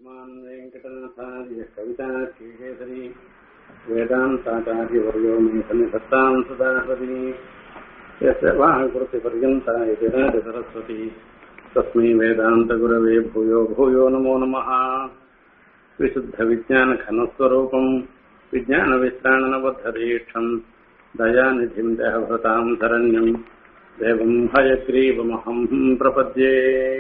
श्रीमान् वेङ्कटनाथार्य कविताक्षीकेसरी वेदान्ताचार्यवर्यो मे सन्निधत्तां सदा हरि यस्य वाङ्कृतिपर्यन्ता इति सरस्वती तस्मै वेदान्तगुरवे भूयो भूयो नमो नमः विशुद्धविज्ञानघनस्वरूपम् विज्ञानविश्राणनबद्धदीक्षम् दयानिधिम् देहभृताम् शरण्यम् देवम् हयग्रीवमहम् प्रपद्ये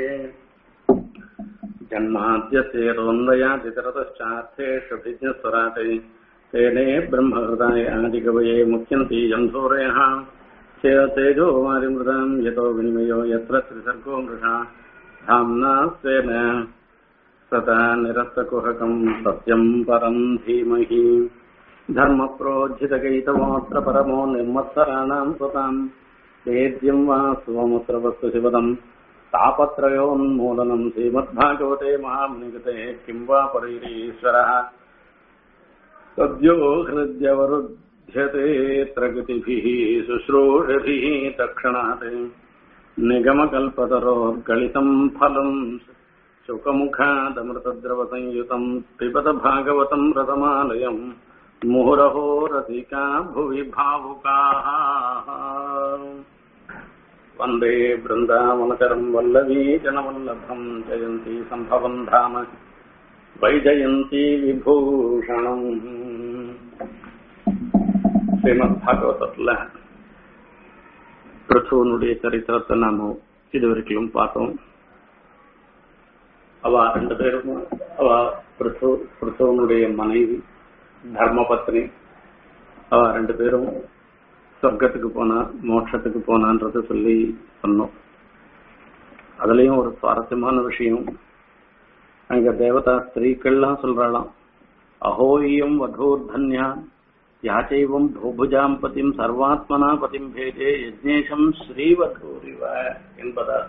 जन्माद्यसेरोन्वयादितरतश्चार्थेष्वभिज्ञस्वराटे तेने ब्रह्महृदाय आदिकवये मुख्यन्ति जन्धोरयः तेजो वारिमृताम् यतो विनिमयो यत्र त्रिसर्गो मृषा धाम्ना स्वेन सदा निरस्तकुहकम् सत्यम् परम् धीमहि धर्मप्रोज्झितकैतवोऽत्र परमो निर्मत्सराणाम् स्वताम् वेद्यम् वा सुवमुत्र वस्तु शिवदम् तापत्रयोन्मूलनम् श्रीमद्भागवते महामुनिगते किम् वा परैरीश्वरः सद्यो हृद्यवरुध्यते प्रकृतिभिः शुश्रूषभिः तक्षणात् निगमकल्पतरोर्गलितम् फलम् शुकमुखादमृतद्रवसंयुतम् पिबत भागवतम् रथमालयम् मुहुरहो रसिका भुवि भावुकाः वन्दे बृन्दावनचरम् वल्लवी जनवल्लभम् जयन्ती सम्भवम् धाम वैजयन्ती விபூஷணம் ஸ்ரீமத் பாகவதத்துல பிருத்துவனுடைய சரித்திரத்தை நாம இதுவரைக்கும் பார்த்தோம் அவ ரெண்டு பேரும் அவ பிருத்து பிருத்துவனுடைய மனைவி தர்மபத்னி அவ ரெண்டு பேரும் சொர்க்கத்துக்கு போனா மோட்சத்துக்கு போனான்றத சொல்லி சொன்னோம் அதுலயும் ஒரு சுவாரஸ்யமான விஷயம் அங்க தேவதா ஸ்திரீக்கள்லாம் சொல்றாளாம் அஹோயம் வதோர்தன்யா யாச்சைவம் பூபுஜாம் பதிம் சர்வாத்மனா பதிம் பேதே யஜ்னேஷம் ஸ்ரீவதூரிவ என்பதாக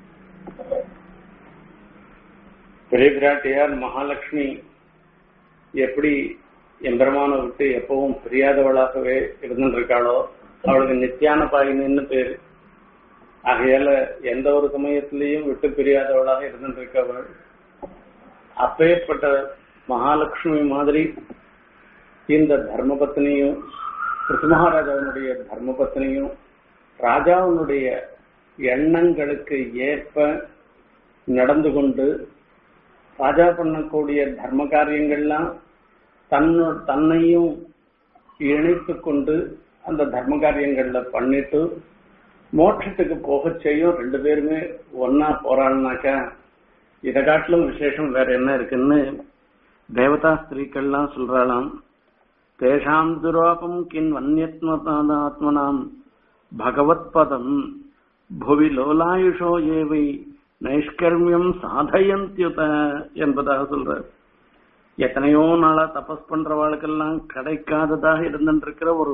பெரிய பிராட்டியார் மகாலட்சுமி எப்படி எம்பெருமான விட்டு எப்பவும் பிரியாதவளாகவே இருந்துருக்காளோ அவளுக்கு நித்தியான பாயினின்னு பேரு ஆகையால எந்த ஒரு சமயத்திலையும் விட்டு பிரியாதவளாக இருந்துருக்கவள் அப்பேற்பட்ட மகாலட்சுமி மாதிரி இந்த தர்மபத்னியும் கிருஷ்ணமகாராஜாவினுடைய தர்மபத்னியும் ராஜாவினுடைய எண்ணங்களுக்கு ஏற்ப நடந்து கொண்டு ராஜா பண்ணக்கூடிய தர்ம காரியங்கள்லாம் தன்னு தன்னையும் இணைத்து கொண்டு அந்த தர்ம காரியங்கள்ல பண்ணிட்டு மோட்சத்துக்கு போக செய்யும் ரெண்டு பேருமே ஒன்னா போறாள்னாக்கா இதை காட்டிலும் விசேஷம் வேற என்ன இருக்குன்னு தேவதா ஸ்திரீக்கள்லாம் சொல்றாளாம் தேஷாம் துரோபம் கின் வன்யத்மதாத்மனாம் பகவத் பதம் புவி லோலாயுஷோ ஏவை நைஷ்கர்மியம் சாதயந்தியுத என்பதாக சொல்றார் எத்தனையோ நாளா தபஸ் பண்றவாளுக்கெல்லாம் கிடைக்காததாக இருந்துருக்கிற ஒரு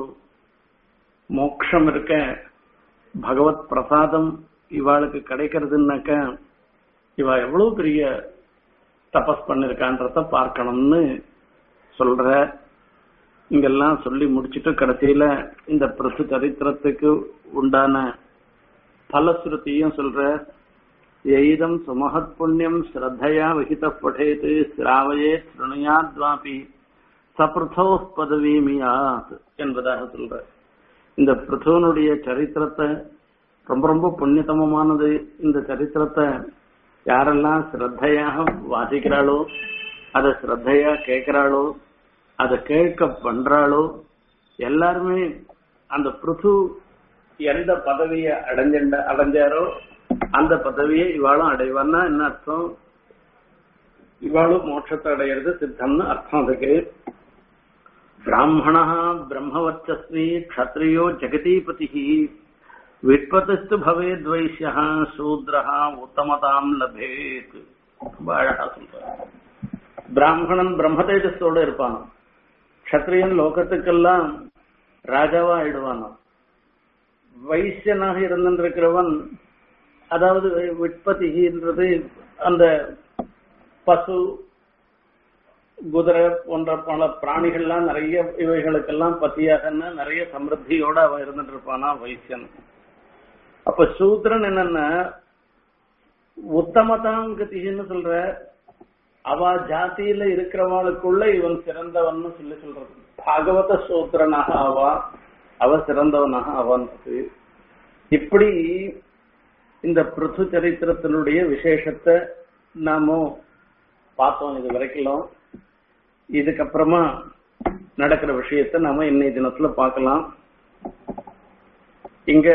மோக்ஷம் இருக்க பகவத் பிரசாதம் இவாளுக்கு கிடைக்கிறதுனாக்க இவ எவ்வளவு பெரிய தபஸ் பண்ணிருக்கான்றத பார்க்கணும்னு சொல்ற இங்கெல்லாம் சொல்லி முடிச்சுட்டு கடைசியில இந்த பிரசு சரித்திரத்துக்கு உண்டான பலஸ்ருதியும் சொல்ற எய்தம் சுமஹத் புண்ணியம் ஸ்ரத்தையா விகித படேது சிராவையே திருணையாத்வாபி சபிருத்தோ பதவிமியாத் என்பதாக சொல்ற இந்த பிருத்துவனுடைய சரித்திரத்தை ரொம்ப ரொம்ப புண்ணியதமமானது இந்த சரித்திரத்தை யாரெல்லாம் ஸ்ரத்தையாக வாசிக்கிறாளோ அதை ஸ்ரத்தையா கேட்கிறாளோ அதை கேட்க பண்றாளோ எல்லாருமே அந்த பிருத்து எந்த பதவியை அடைஞ்ச அடைஞ்சாரோ அந்த பதவியை இவாளும் அடைவான்னா என்ன அர்த்தம் இவாளும் மோட்சத்தை அடையிறது சித்தம்னு அர்த்தம் அதுக்கு பிராமணா பிரம்மவர்ச்சஸ்வி க்ஷத்ரியோ ஜெகதீபதி விட்பதிஸ்து பவேத் வைசியா சூத்ரஹா உத்தமதாம் லபேத் ரொம்ப அழகா சொல்றார் பிராமணன் பிரம்ம தேஜஸோட இருப்பானோ க்ஷத்ரியன் லோகத்துக்கெல்லாம் ராஜாவா ஆயிடுவானோ வைசியனாக இருந்திருக்கிறவன் அதாவது விட்பதின்றது அந்த பசு குதிரை போன்ற பல பிராணிகள்லாம் நிறைய இவைகளுக்கெல்லாம் பத்தியாகன்னா நிறைய சமிருத்தியோட அவன் இருந்துட்டு இருப்பானா வைசியன் அப்ப சூத்திரன் என்னன்னா உத்தமதாம் கதின்னு சொல்ற அவ ஜாதியில இருக்கிறவளுக்குள்ள இவன் சிறந்தவன் சொல்லி சொல்றது பாகவத சூத்திரனாக அவா அவ சிறந்தவனாக அவன் இப்படி இந்த பிருத்து சரித்திரத்தினுடைய விசேஷத்தை நாம பார்த்தோம் இது வரைக்கும் இதுக்கப்புறமா நடக்கிற விஷயத்த நாம இன்னைய தினத்துல பார்க்கலாம் இங்க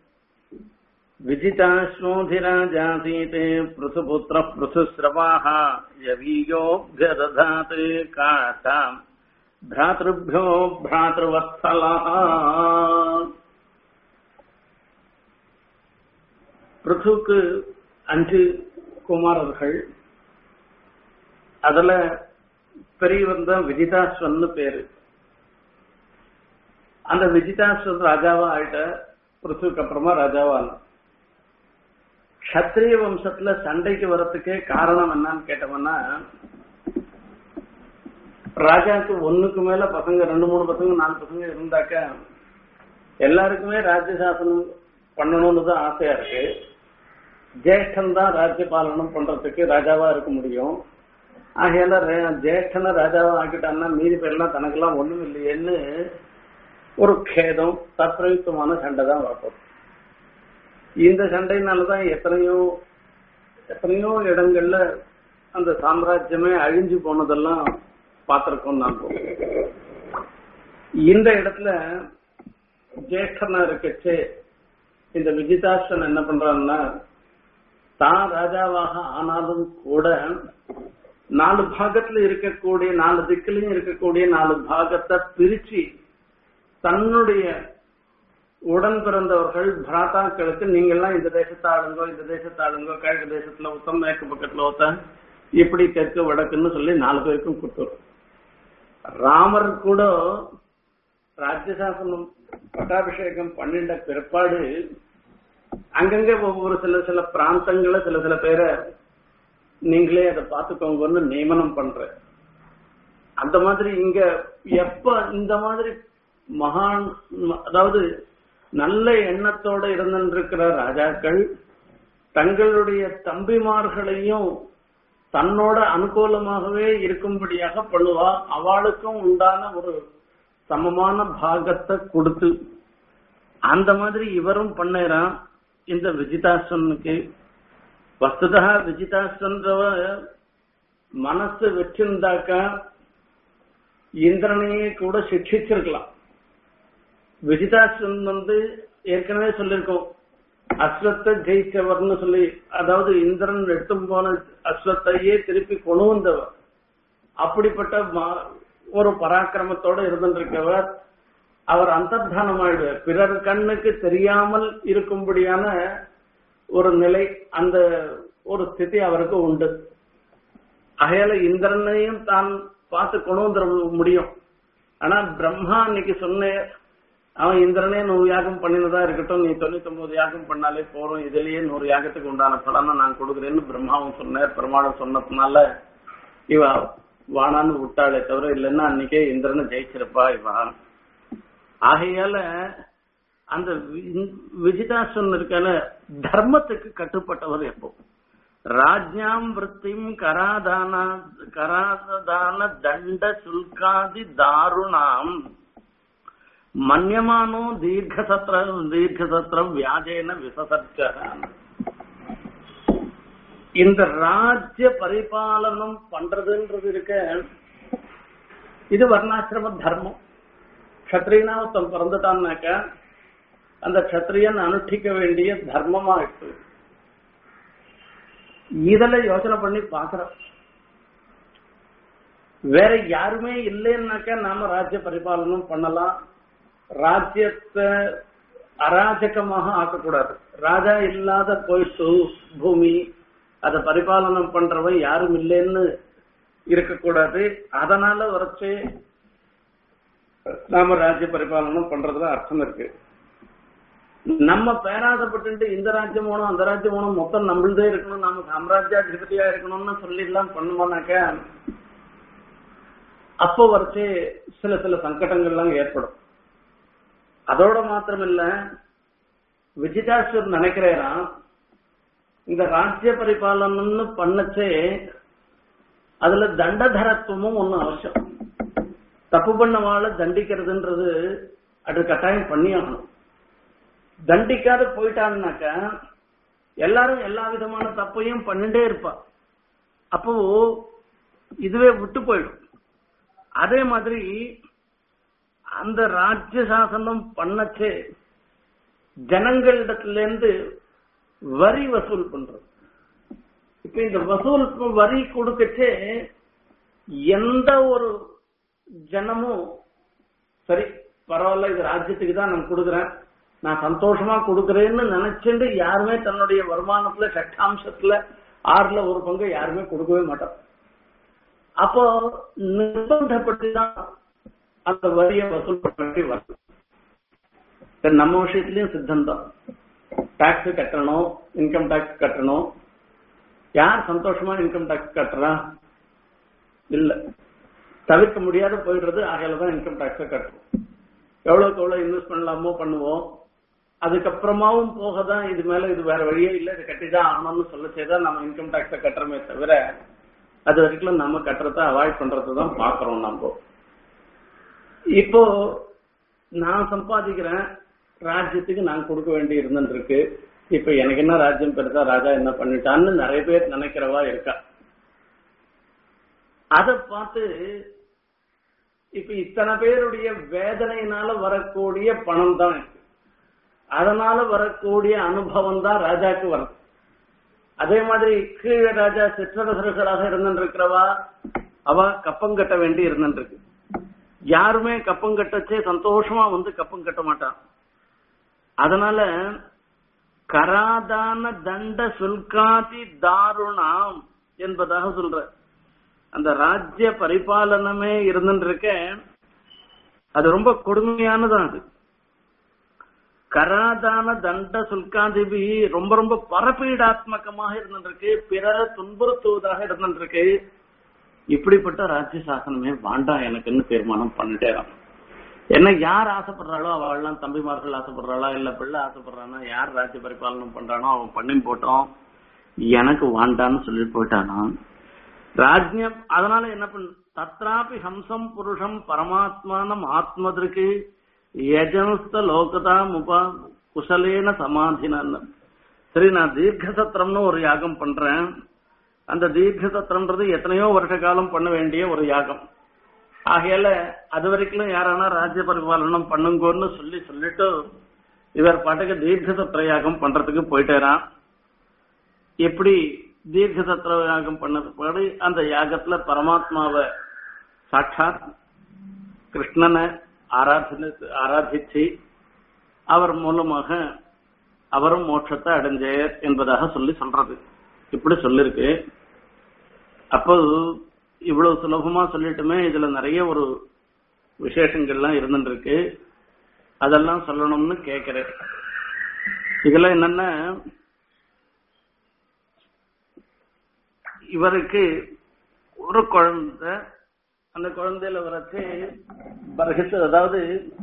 விஜிதாஸ்மோதிராஜாசீதே பிருசுபுத்திர பிருசுஸ்ரவாக யவீயோப்யததாத் காட்டாம் பிராத்திருபியோ பிராத்திருவத்சலா பிருத்துக்கு அஞ்சு குமாரர்கள் அதுல பெரியவர் தான் விஜிதாஸ்வன்னு பேரு அந்த விஜிதாஸ்வன் ராஜாவா ஆயிட்ட பிருத்துக்கு அப்புறமா ராஜாவான கத்திரிய வம்சத்துல சண்டைக்கு வர்றதுக்கே காரணம் என்னன்னு கேட்டோம்னா ராஜாக்கு ஒண்ணுக்கு மேல பசங்க ரெண்டு மூணு பசங்க நாலு பசங்க இருந்தாக்க எல்லாருக்குமே ராஜ்யசாசனம் பண்ணணும்னு தான் ஆசையா இருக்கு ஜேஷ்டன் தான் ராஜ்ய பாலனம் பண்றதுக்கு ராஜாவா இருக்க முடியும் ஆகையால ஜேஷ்டனை ராஜாவா ஆக்கிட்டான்னா மீதி பேர்லாம் தனக்கெல்லாம் ஒண்ணும் இல்லையேன்னு ஒரு கேதம் தத்ரயுக்தமான சண்டை தான் வரப்போகுது இந்த சண்டையினாலதான் எத்தனையோ எத்தனையோ இடங்கள்ல அந்த சாம்ராஜ்யமே அழிஞ்சு போனதெல்லாம் பார்த்திருக்கோம் நாங்க இந்த இடத்துல ஜேஷ்டனா இருக்கச்சே இந்த விஜிதாஷ்டன் என்ன பண்றான்னா தான் ராஜாவாக ஆனாலும் கூட நாலு பாகத்துல இருக்கக்கூடிய நாலு திக்கிலையும் இருக்கக்கூடிய நாலு பாகத்தை பிரிச்சு தன்னுடைய உடன் பிறந்தவர்கள் பிராத்தாக்களுக்கு நீங்க எல்லாம் இந்த தேசத்தை ஆளுங்கோ இந்த தேசத்தை ஆளுங்கோ கிழக்கு தேசத்துல உத்தம் மேற்கு பக்கத்துல ஒத்த இப்படி தெற்கு வடக்குன்னு சொல்லி நாலு பேருக்கும் கொடுத்துரும் ராமர் கூட ராஜ்யசாசனம் பட்டாபிஷேகம் பண்ணிட்ட பிற்பாடு அங்கங்க ஒவ்வொரு சில சில பிராந்தங்களை சில சில பேரை நீங்களே அதை பார்த்துக்கோங்கன்னு நியமனம் பண்ற அந்த மாதிரி இங்க எப்ப இந்த மாதிரி மகான் அதாவது நல்ல எண்ணத்தோட இருந்திருக்கிற ராஜாக்கள் தங்களுடைய தம்பிமார்களையும் தன்னோட அனுகூலமாகவே இருக்கும்படியாக பண்ணுவா அவளுக்கும் உண்டான ஒரு சமமான பாகத்தை கொடுத்து அந்த மாதிரி இவரும் பண்ணறான் இந்த விஜிதாசனுக்கு வஸ்துதா விஜிதாசன்றவ மனசு வச்சிருந்தாக்கா இந்திரனையே கூட சிக்ஷிச்சிருக்கலாம் விஜிதாசன் வந்து ஏற்கனவே சொல்லியிருக்கோம் அஸ்வத்தை ஜெயிச்சவர்னு சொல்லி அதாவது இந்திரன் எடுத்தும் போன அஸ்வத்தையே திருப்பி கொண்டு வந்தவர் அப்படிப்பட்ட ஒரு பராக்கிரமத்தோட இருந்திருக்கவர் அவர் அந்தர்தானம் ஆயிடுவார் பிறர் கண்ணுக்கு தெரியாமல் இருக்கும்படியான ஒரு நிலை அந்த ஒரு ஸ்திதி அவருக்கு உண்டு அகையால இந்திரனையும் தான் பார்த்து கொண்டு வந்துட முடியும் ஆனா பிரம்மா இன்னைக்கு சொன்ன அவன் இந்திரனே நூறு யாகம் பண்ணினதா இருக்கட்டும் நீ தொண்ணூத்தி ஒன்பது யாகம் பண்ணாலே போறோம் இதுலயே நூறு யாகத்துக்கு உண்டான பலனை நான் கொடுக்குறேன்னு பிரம்மாவும் சொன்னார் பெருமாளும் சொன்னதுனால இவ வானான்னு விட்டாளே தவிர இல்லைன்னா அன்னைக்கே இந்திரனை ஜெயிச்சிருப்பா இவா ஆகையால அந்த விஜிதாசன் இருக்கான தர்மத்துக்கு கட்டுப்பட்டவர் எப்போ ராஜ்யாம் விற்த்திம் கராதான கராதான தண்ட சுல்காதி தாருணாம் மன்யமானோ தீர்க்கசத்திர தீர்க்கசத்திரம் வியாஜேன விசசர்ச்ச இந்த ராஜ்ய பரிபாலனம் பண்றதுன்றது இருக்க இது வர்ணாசிரம தர்மம் கத்திரினா ஒருத்தன் பிறந்துட்டான்னாக்க அந்த கத்திரியன் அனுஷ்டிக்க வேண்டிய தர்மமா இருக்கு இதுல யோசனை பண்ணி பாக்குறோம் வேற யாருமே இல்லைன்னாக்கா நாம ராஜ்ய பரிபாலனம் பண்ணலாம் ராஜ்யத்தை அராஜகமாக ஆக்கக்கூடாது ராஜா இல்லாத போயிட்டு பூமி அதை பரிபாலனம் பண்றவன் யாரும் இல்லைன்னு இருக்கக்கூடாது அதனால வரைச்சு நாம ராஜ்ய பரிபாலனம் பண்றதுல அர்த்தம் இருக்கு நம்ம பேராசப்பட்டு இந்த ராஜ்யம் போகணும் அந்த ராஜ்யம் போகணும் மொத்தம் நம்மளதே இருக்கணும் நாம சாம்ராஜ்யாதிபதியா இருக்கணும்னு சொல்லி எல்லாம் பண்ணோம்னாக்க அப்போ வரைச்சு சில சில சங்கடங்கள்லாம் ஏற்படும் அதோட மாத்திரம் இல்ல விஜிதாஸ்வர் நினைக்கிறேன் இந்த ராஜ்ய பரிபாலனம்னு பண்ணச்சே அதுல தண்டதரத்துவமும் ஒண்ணு அவசியம் தப்பு பண்ணவாள தண்டிக்கிறதுன்றது அது கட்டாயம் பண்ணி ஆகணும் தண்டிக்காத போயிட்டான்னாக்கா எல்லாரும் எல்லா விதமான தப்பையும் பண்ணிட்டே இருப்பா அப்போ இதுவே விட்டு போயிடும் அதே மாதிரி அந்த ராஜ்ய சாசனம் பண்ணச்சே ஜனங்களிடத்துல இருந்து வரி வசூல் பண்றது இப்ப இந்த வசூல் வரி கொடுக்கச்சே எந்த ஒரு ஜனமும் சரி பரவாயில்ல இது ராஜ்யத்துக்கு தான் நான் கொடுக்குறேன் நான் சந்தோஷமா கொடுக்குறேன்னு நினைச்சுட்டு யாருமே தன்னுடைய வருமானத்துல சட்டாம்சத்துல ஆறுல ஒரு பங்கு யாருமே கொடுக்கவே மாட்டோம் அப்போ நிர்பந்தப்பட்டு தான் அந்த வரியை வசூல் பண்ண வேண்டி வரும் சரி, நம்ம விஷயத்திலயும் சித்தம் தான் டாக்ஸ் கட்டணும் இன்கம் டாக்ஸ் கட்டணும் யார் சந்தோஷமா இன்கம் டாக்ஸ் கட்டுறா இல்ல தவிர்க்க முடியாத போயிடுறது ஆகையில தான் இன்கம் டாக்ஸ கட்டுறோம் எவ்வளவுக்கு எவ்வளவு இன்வெஸ்ட் பண்ணலாமோ பண்ணுவோம் அதுக்கப்புறமாவும் போக தான் இது மேல இது வேற வழியே இல்ல இது கட்டிதான் ஆகணும்னு சொல்ல செய்தா நம்ம இன்கம் டாக்ஸ கட்டுறோமே தவிர அது வரைக்கும் நம்ம கட்டுறத அவாய்ட் பண்றதை தான் பாக்குறோம் நம்ம இப்போ நான் சம்பாதிக்கிறேன் ராஜ்யத்துக்கு நான் கொடுக்க வேண்டி இருந்துருக்கு இப்ப எனக்கு என்ன ராஜ்யம் பெருசா ராஜா என்ன பண்ணிட்டான்னு நிறைய பேர் நினைக்கிறவா இருக்கா அத பார்த்து இப்ப இத்தனை பேருடைய வேதனையினால வரக்கூடிய பணம் தான் இது. அதனால வரக்கூடிய அனுபவம் தான் ராஜாக்கு வரும் அதே மாதிரி கீழ ராஜா சிற்றரசர்களாக இருந்திருக்கிறவா அவ கப்பம் கட்ட வேண்டி இருந்திருக்கு யாருமே கப்பம் கட்டச்சே சந்தோஷமா வந்து கப்பம் கட்ட மாட்டான் அதனால கராதான தண்ட சுல்காதி தாருணாம் என்பதாக சொல்ற அந்த ராஜ்ய பரிபாலனமே இருந்துருக்க அது ரொம்ப கொடுமையானதான் அது கராதான தண்ட சுல்காதிபி ரொம்ப ரொம்ப பரப்பீடாத்மகமாக இருந்துருக்கு பிறரை துன்புறுத்துவதாக இருந்துருக்கு இப்படிப்பட்ட ராஜ்ய சாசனமே வேண்டாம் எனக்குன்னு தீர்மானம் பண்ணிட்டேன் என்ன யார் ஆசைப்படுறாளோ அவள்லாம் தம்பிமார்கள் ஆசைப்படுறாளா இல்ல பிள்ளை ஆசைப்படுறானா யார் ராஜ்ய பரிபாலனம் பண்றானோ அவன் பண்ணி போட்டோம் எனக்கு வாண்டான்னு சொல்லிட்டு போயிட்டானா ராஜ்யம் அதனால என்ன பண்ண தத்ராபி ஹம்சம் புருஷம் பரமாத்மானம் ஆத்மதிற்கு யஜனஸ்த லோகதாம் உபா குசலேன சமாதினான்னு சரி நான் தீர்க்க சத்திரம்னு ஒரு யாகம் பண்றேன் அந்த தீர்க்க சத்திரம்ன்றது எத்தனையோ வருஷ காலம் பண்ண வேண்டிய ஒரு யாகம் ஆகையால அது வரைக்கும் யாரானா ராஜ்ய பரிபாலனம் பண்ணுங்கன்னு சொல்லி சொல்லிட்டு இவர் பாட்டுக்கு தீர்க்க சத்திர யாகம் பண்றதுக்கு போயிட்டாராம் எப்படி தீர்க்க சத்திர யாகம் பண்ணது அந்த யாகத்துல பரமாத்மாவை சாட்சாத் கிருஷ்ணனை ஆராதனை ஆராதிச்சு அவர் மூலமாக அவரும் மோட்சத்தை அடைஞ்சார் என்பதாக சொல்லி சொல்றது இப்படி சொல்லிருக்கு அப்போ இவ்வளவு சுலபமா சொல்லிட்டுமே இதுல நிறைய ஒரு விசேஷங்கள்லாம் இருந்துருக்கு அதெல்லாம் சொல்லணும்னு கேக்குறேன் இதுல என்னன்னா இவருக்கு ஒரு குழந்தை அந்த குழந்தையில வரச்சு பரகித்து அதாவது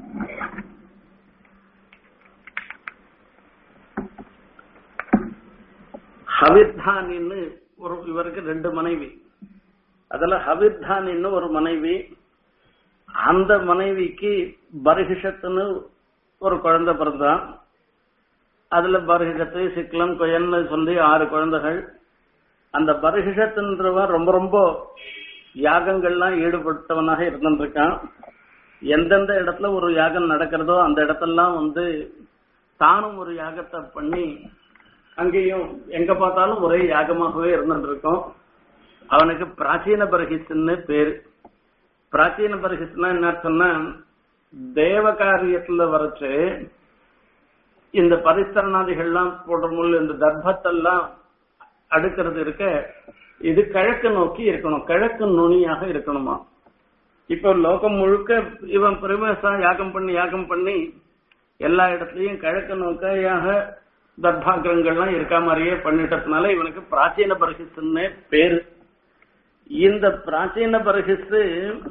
ஹவிர்தானின்னு ஒரு இவருக்கு ரெண்டு மனைவி அதுல ஹவிர்தானின்னு ஒரு மனைவி அந்த மனைவிக்கு பர்ஹிஷத்துன்னு ஒரு குழந்தை பிறந்தான் அதுல பர்ஹிஷத்து சிக்லம் கொயன்னு சொல்லி ஆறு குழந்தைகள் அந்த பர்ஹிஷத்துன்றவன் ரொம்ப ரொம்ப யாகங்கள்லாம் ஈடுபட்டவனாக இருந்திருக்கான் எந்தெந்த இடத்துல ஒரு யாகம் நடக்கிறதோ அந்த இடத்தெல்லாம் வந்து தானும் ஒரு யாகத்தை பண்ணி அங்கேயும் எங்க பார்த்தாலும் ஒரே யாகமாகவே இருந்துட்டு இருக்கோம் அவனுக்கு பிராச்சீன பரகிஸ்ன்னு பேரு பிராச்சீன பரகிஸ்னா என்ன சொன்னா தேவ காரியத்துல வரைச்சு இந்த பரிசரணாதிகள்லாம் போடுற முள் இந்த தர்ப்பத்தெல்லாம் அடுக்கிறது இருக்க இது கிழக்கு நோக்கி இருக்கணும் கிழக்கு நுனியாக இருக்கணுமா இப்ப லோகம் முழுக்க இவன் பிரமேசா யாகம் பண்ணி யாகம் பண்ணி எல்லா இடத்துலயும் கிழக்கு நோக்கையாக தர்பாகிரங்கள்லாம் இருக்க மாதிரியே பண்ணிட்டதுனால இவனுக்கு பிராச்சீன பரகிஸ்ன்னு பேரு இந்த பிராச்சீன பரகிஸ்து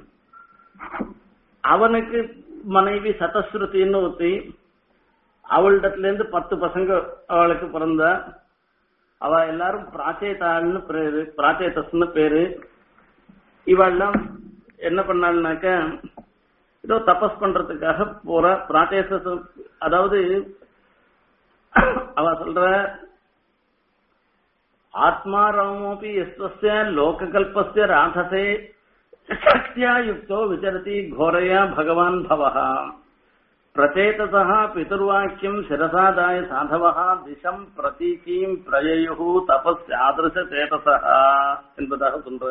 அவனுக்கு மனைவி சதஸ்ருத்தின்னு ஊத்தி அவளிடத்துல இருந்து பத்து பசங்க அவளுக்கு பிறந்தா அவ எல்லாரும் பிராச்சேதாள்னு பேரு பிராச்சேதஸ்னு பேரு இவெல்லாம் என்ன பண்ணாள்னாக்க ஏதோ தபஸ் பண்றதுக்காக போற பிராட்டேச அதாவது அவ சொல்ற ஆத்மாராமோபி எஸ்வஸ்ய லோககல்பஸ்ய ராதசே சக்தியா யுக்தோ விசரதி கோரையா பகவான் பவஹ பிரச்சேதசः பிதுர்வாக்கியம் சிரசாதாய சாதவः திசம் பிரதீகீம் பிரயயு தபஸ் ஆதர்ச சேதசா என்பதாக சொல்ற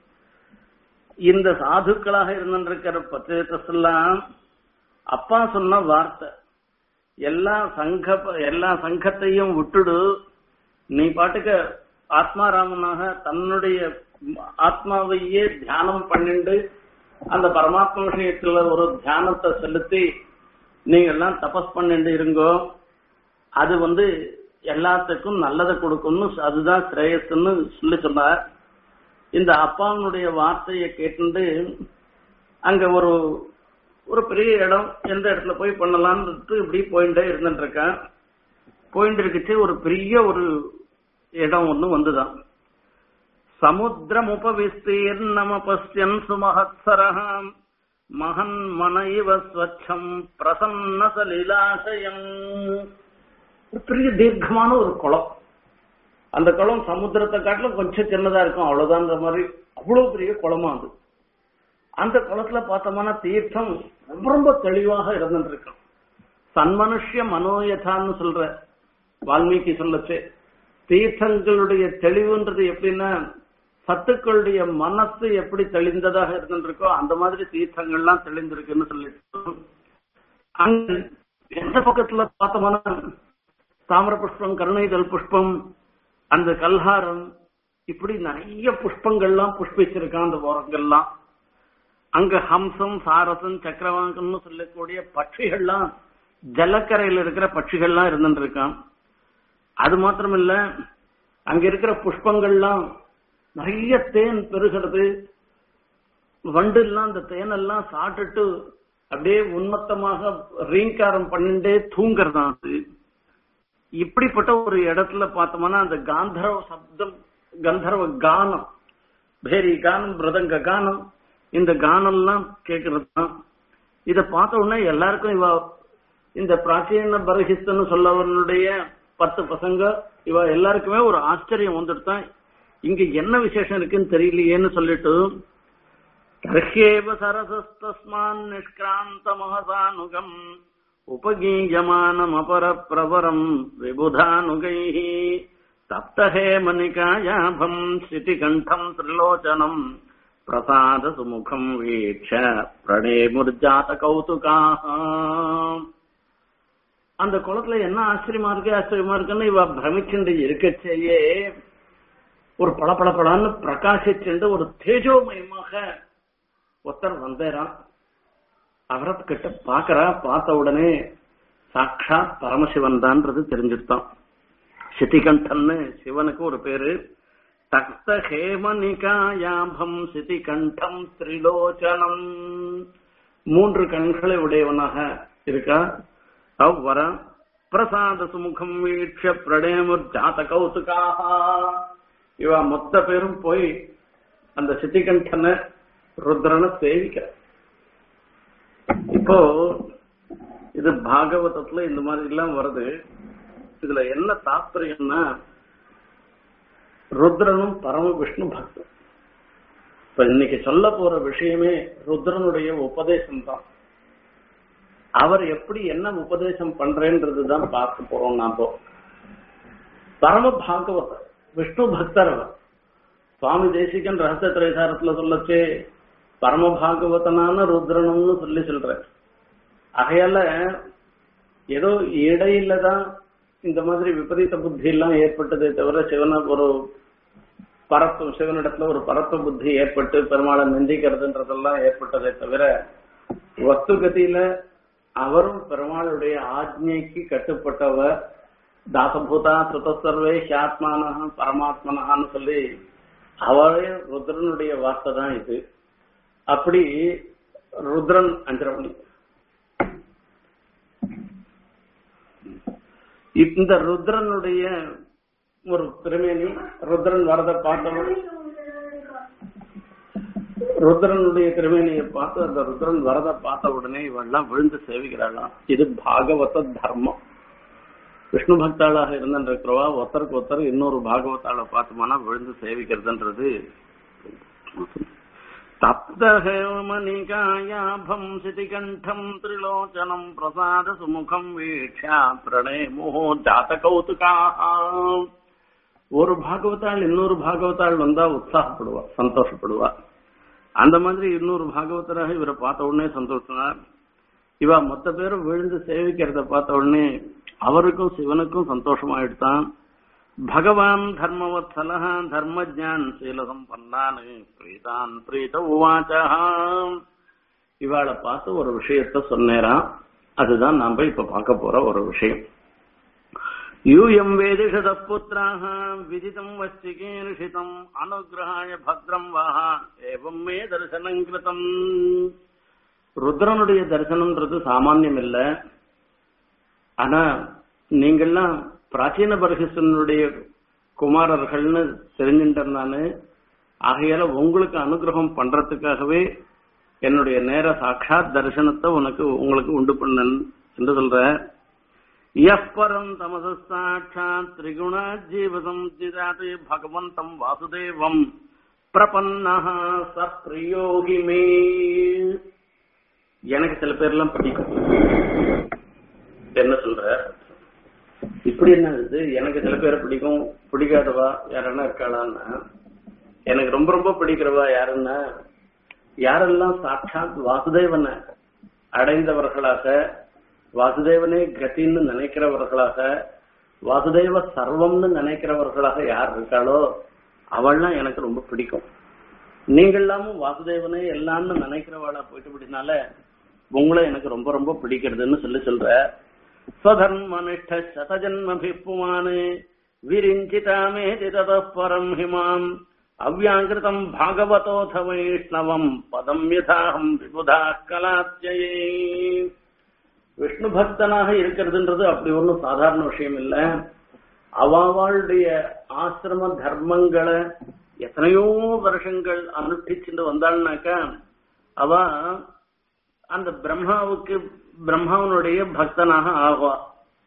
இந்த சாதுக்களாக இருந்திருக்கிற பிரச்சேதஸ் எல்லாம் அப்பா சொன்ன வார்த்தை எல்லா சங்க எல்லா சங்கத்தையும் விட்டுடு நீ பாட்டுக்கு ஆத்மாராமனாக தன்னுடைய ஆத்மாவையே தியானம் பண்ணிண்டு அந்த பரமாத்மா விஷயத்துல ஒரு தியானத்தை செலுத்தி நீங்க எல்லாம் தபஸ் பண்ணிட்டு இருங்கோ அது வந்து எல்லாத்துக்கும் நல்லதை கொடுக்கும்னு அதுதான் ஸ்ரேயஸ்ன்னு சொல்லி சொன்னார் இந்த அப்பாவுடைய வார்த்தையை கேட்டுண்டு அங்க ஒரு ஒரு பெரிய இடம் எந்த இடத்துல போய் பண்ணலாம்னு இப்படி போயிட்டே இருந்துட்டு இருக்கேன் போயிட்டு இருக்குச்சு ஒரு பெரிய ஒரு இடம் ஒண்ணு வந்துதான் சமுத்திரம் உபவிஸ்தீர்ணமபஸ்யன் சுமஹத்சரஹாம் மகன் மன இவ ஸ்வச்சம் பிரசன்ன சலீலாசயம் ஒரு பெரிய தீர்க்கமான ஒரு குளம் அந்த குளம் சமுத்திரத்தை காட்டிலும் கொஞ்சம் சின்னதா இருக்கும் அவ்வளவுதான்ற மாதிரி அவ்வளவு பெரிய குளமா அது அந்த குளத்துல பார்த்தோம்னா தீர்த்தம் ரொம்ப ரொம்ப தெளிவாக இருந்துட்டு இருக்கும் சன்மனுஷ்ய மனோயதான்னு சொல்ற வால்மீகி சொல்லச்சு தீர்த்தங்களுடைய தெளிவுன்றது எப்படின்னா சத்துக்களுடைய மனசு எப்படி தெளிந்ததாக இருந்துருக்கோ அந்த மாதிரி தீர்த்தங்கள்லாம் தெளிந்திருக்குன்னு சொல்லிட்டு அங்க எந்த பக்கத்துல பார்த்தோம்னா தாமிர புஷ்பம் கருணைதல் புஷ்பம் அந்த கல்ஹாரம் இப்படி நிறைய புஷ்பங்கள்லாம் புஷ்பிச்சிருக்கான் அந்த ஓரங்கள்லாம் அங்க ஹம்சம் சாரசம் சக்கரவாங்கன்னு சொல்லக்கூடிய பட்சிகள்லாம் ஜலக்கரையில இருக்கிற பட்சிகள்லாம் இருந்துட்டு இருக்கான் அது மாத்திரம் இல்ல அங்க இருக்கிற புஷ்பங்கள்லாம் நிறைய தேன் பெருகிறது வண்டு எல்லாம் அந்த தேனெல்லாம் சாப்பிட்டுட்டு அப்படியே உன்மத்தமாக ரீங்காரம் பண்ணிட்டே தூங்குறதான் அது இப்படிப்பட்ட ஒரு இடத்துல பார்த்தோம்னா அந்த காந்தர்வ சப்தம் கந்தர்வ கானம் பேரி கானம் மிருதங்க கானம் இந்த கானம்லாம் கேட்கறது தான் இத பார்த்த உடனே எல்லாருக்கும் இவ இந்த பிராச்சீன பரஹிஸ்தன்னு சொல்லவனுடைய பத்து பசங்க இவ எல்லாருக்குமே ஒரு ஆச்சரியம் வந்துட்டு தான் இங்க என்ன விசேஷம் இருக்குன்னு தெரியலையேன்னு சொல்லிட்டு தர்ஹேவ சரசஸ்தஸ்மான் நிஷ்கிராந்த மகசானுகம் உபகீயமானம் அபர பிரபரம் விபுதானுகை தப்தஹே மணிகாயாபம் சிதிகண்டம் திரிலோச்சனம் பிரசாத சுமுகம் வீட்ச பிரணே முர்ஜாத கௌதுகாக அந்த குளத்துல என்ன ஆச்சரியமா இருக்கு ஆச்சரியமா இருக்குன்னு இவ பிரமிச்சுண்டு இருக்கச்சேயே ஒரு பளபளபளன்னு பிரகாசிச்சுண்டு ஒரு தேஜோமயமாக ஒருத்தர் வந்தேரான் அவரை கிட்ட பாக்குறா பார்த்த உடனே சாட்சாத் பரமசிவன் தான்றது தெரிஞ்சுட்டான் சிதிகண்டன்னு சிவனுக்கு ஒரு பேரு தக்த ஹேமனிகாயாபம் சிதிகண்டம் திரிலோச்சனம் மூன்று கண்களை உடையவனாக இருக்கா அவ்வர பிரசாத சுமுகம் வீட்ச பிரணேமுர் ஜாத கௌசுகாக இவ மொத்த பேரும் போய் அந்த சித்திகண்டனை ருத்ரனை சேவிக்க இப்போ இது பாகவதத்துல இந்த மாதிரி எல்லாம் வருது இதுல என்ன தாத்பரியம்னா ருத்ரனும் பரம விஷ்ணு பக்தன் இப்ப இன்னைக்கு சொல்ல போற விஷயமே ருத்ரனுடைய உபதேசம் தான் அவர் எப்படி என்ன உபதேசம் பண்றேன்றதுதான் பார்க்க போறோம் நாம பரம பாகவதர் விஷ்ணு பக்தர் அவர் சுவாமி தேசிகன் ரகசிய திரைசாரத்துல சொல்லச்சே பரம பாகவதனான ருத்ரனும்னு சொல்லி சொல்ற ஆகையால ஏதோ இடையில தான் இந்த மாதிரி விபரீத புத்தி எல்லாம் ஏற்பட்டதே தவிர சிவன ஒரு பரப்பு சிவனிடத்துல ஒரு பரப்பு புத்தி ஏற்பட்டு பெருமாளை நிந்திக்கிறதுன்றதெல்லாம் ஏற்பட்டதே தவிர வஸ்துகதியில அவரும் பெருமாளுடைய ஆஜ்ஞைக்கு கட்டுப்பட்டவர் தாசபூதா சுதசர்வே ஹியாத்மான பரமாத்மனான்னு சொல்லி அவரே ருத்ரனுடைய வார்த்தை தான் இது அப்படி ருத்ரன் அஞ்சரமணி இந்த ருத்ரனுடைய ஒரு திருமேனி ருத்ரன் வரத பார்த்தவன் ருத்ரனுடைய திருமேனியை பார்த்து அந்த ருத்ரன் வரத பார்த்த உடனே இவெல்லாம் விழுந்து சேவிக்கிறாளாம் இது பாகவத தர்மம் விஷ்ணு பக்தாளாக இருந்திருக்கிறவா ஒருத்தருக்கு ஒருத்தர் இன்னொரு பாகவத்தாளை பார்த்தோம்னா விழுந்து சேவிக்கிறதுன்றது தப்தமணிகாயாபம் சிதிகண்டம் திரிலோச்சனம் பிரசாத சுமுகம் வீக்ஷா பிரணேமோ ஜாத கௌதுகாக ஒரு பாகவத்தாள் இன்னொரு பாகவத்தாள் வந்தா உற்சாகப்படுவா சந்தோஷப்படுவா அந்த மாதிரி இன்னொரு பாகவதராக இவரை பார்த்த உடனே சந்தோஷம் இவ மொத்த பேரும் விழுந்து சேவிக்கிறத பார்த்த உடனே அவருக்கும் சிவனுக்கும் சந்தோஷமாயிடுதான் பகவான் தர்மவத்சல தர்மஜான் சீலசம்பன்னான் பிரீதான் பிரீத உவாச்சா இவாளை பார்த்து ஒரு விஷயத்த சொன்னேராம் அதுதான் நாம இப்ப பார்க்க போற ஒரு விஷயம் யூயம் வேதிஷத புத்திராக விதிதம் வஸ்திகீர்ஷிதம் அனுகிரகாய பத்ரம் வாஹா ஏவம் மே தரிசனம் கிருதம் ருத்ரனுடைய தரிசனம்ன்றது சாமானியம் இல்ல ஆனா நீங்கள்லாம் பிராச்சீன பரகிருஷ்ணனுடைய குமாரர்கள்னு தெரிஞ்சுட்டேன் நானு ஆகையால உங்களுக்கு அனுகிரகம் பண்றதுக்காகவே என்னுடைய நேர சாட்சாத் தரிசனத்தை உனக்கு உங்களுக்கு உண்டு பண்ணன் என்று சொல்ற யப்பரம் தமச சாட்சாத் திரிகுண ஜீவசம் ஜிதாது பகவந்தம் வாசுதேவம் பிரபன்னஹ சப்ரியோகி மே எனக்கு சில பேர்லாம் பிடிக்கும் என்ன சொல்ற இப்படி என்ன இது எனக்கு சில பேரை பிடிக்கும் பிடிக்காதவா யாரன்னா இருக்காளான்னா எனக்கு ரொம்ப ரொம்ப பிடிக்கிறவா யாருன்னா யாரெல்லாம் சாட்சாத் வாசுதேவனை அடைந்தவர்களாக வாசுதேவனே கத்தின்னு நினைக்கிறவர்களாக வாசுதேவ சர்வம்னு நினைக்கிறவர்களாக யார் இருக்காளோ அவள்லாம் எனக்கு ரொம்ப பிடிக்கும் நீங்களாமும் வாசுதேவனே எல்லாம்னு நினைக்கிறவாளா போயிட்டு அப்படினால உங்களை எனக்கு ரொம்ப ரொம்ப பிடிக்கிறதுன்னு சொல்லி சொல்ற ஸ்வதர்மனிஷ்ட சதஜன்மபிப்புமானு விரிஞ்சிதாமே தத பரம் ஹிமாம் அவ்யாங்கிருதம் பாகவதோத வைஷ்ணவம் பதம் யதாஹம் விபுதா கலாத்தியே விஷ்ணு பக்தனாக இருக்கிறதுன்றது அப்படி ஒன்றும் சாதாரண விஷயம் இல்ல அவாவாளுடைய ஆசிரம தர்மங்களை எத்தனையோ வருஷங்கள் அனுஷ்டிச்சுட்டு வந்தாள்னாக்கா அவ அந்த பிரம்மாவுக்கு பிரம்மாவனுடைய பக்தனாக ஆவா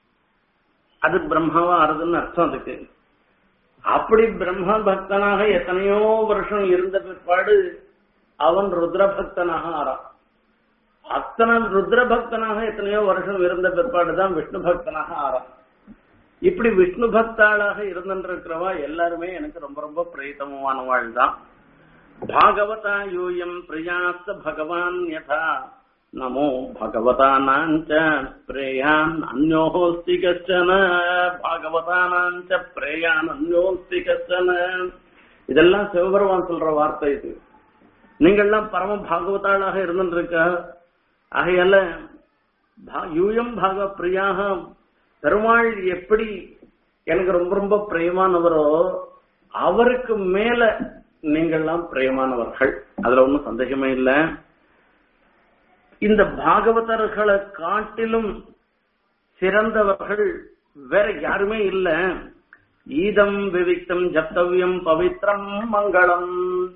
அது பிரம்மாவா ஆறுதுன்னு அர்த்தம் அதுக்கு அப்படி பிரம்ம பக்தனாக எத்தனையோ வருஷம் இருந்த பிற்பாடு அவன் ருத்ர பக்தனாக ஆறான் அத்தனை ருத்ர பக்தனாக எத்தனையோ வருஷம் இருந்த பிற்பாடுதான் விஷ்ணு பக்தனாக ஆறான் இப்படி விஷ்ணு பக்தாளாக இருந்திருக்கிறவா எல்லாருமே எனக்கு ரொம்ப ரொம்ப பிரீத்தமமானவாள் தான் பாகவதா யூயம் பிரியாஸ்த பகவான் யதா நமோ பகவதானாஞ்ச பிரேயான் அந்யோஹோஸ்தி கஷ்டன பாகவதானாஞ்ச பிரேயான் அந்யோஸ்தி கஷ்டன இதெல்லாம் சிவபெருமான் சொல்ற வார்த்தை இது நீங்கள்லாம் பரம பாகவதாளாக இருந்துருக்க ஆகையால யூயம் பாக பிரியாக பெருமாள் எப்படி எனக்கு ரொம்ப ரொம்ப பிரியமானவரோ அவருக்கு மேல நீங்கள்லாம் பிரியமானவர்கள் அதுல ஒன்றும் சந்தேகமே இல்லை இந்த பாகவதர்களை காட்டிலும் சிறந்தவர்கள் வேற யாருமே இல்ல ஈதம் விவிக்தம் ஜப்தவியம் பவித்ரம் மங்களம்